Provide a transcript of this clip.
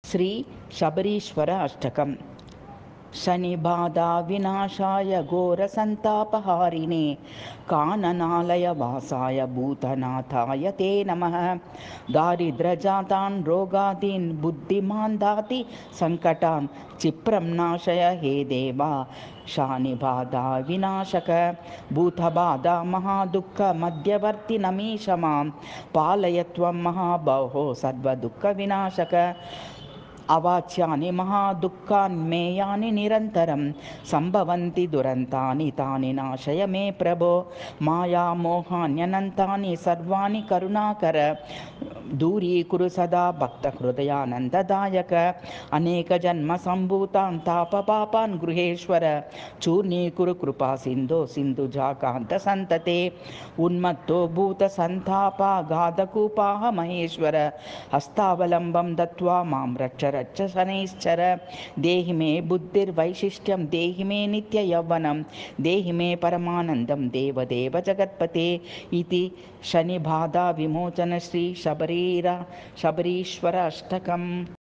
శ్రీ శబరీశ్వర అష్టకం శనిబాధా వినాశాయ ఘోర సంతాపహారిణే కాననాలయ వాసాయ భూతనాథాయ తే నమ దారిద్రజాతాన్ రోగాదీన్ బుద్ధిమాన్ దాతి సంకటాన్ చిప్రం నాశయ హే దేవా శానిబాధా వినాశక భూతబాధ మహాదుఃఖ మధ్యవర్తి నమీషమాం పాలయత్వం మహాబహో సర్వదుఃఖ వినాశక అవాచ్యాని మహాదుఃఖాన్మేయాని నిరంతరం సంభవంతి దురంతాని తాని నాశయ మే ప్రభో మాయామోహాన్యనంతాని సర్వాణి కరుణాకర దూరీకురు సదా భక్త హృదయానందదాయక అనేక జన్మ సంభూతాన్ తాప పాపాన్ గృహేశ్వర చూర్ణీకురు కృపా సింధో సింధుజాకాంత సంతతే ఉన్మత్తో భూత సంతాప గాధకూపాహ మహేశ్వర హస్తావలంబం దత్వా మాం రక్ష రక్ష శనైశ్చర దేహి మే బుద్ధిర్వైశిష్ట్యం దేహి మే నిత్య యవ్వనం దేహి మే పరమానందం దేవదేవ జగత్పతే ఇది శనిబాధా విమోచన శ్రీ శబరీర శబరీశ్వర అష్టకం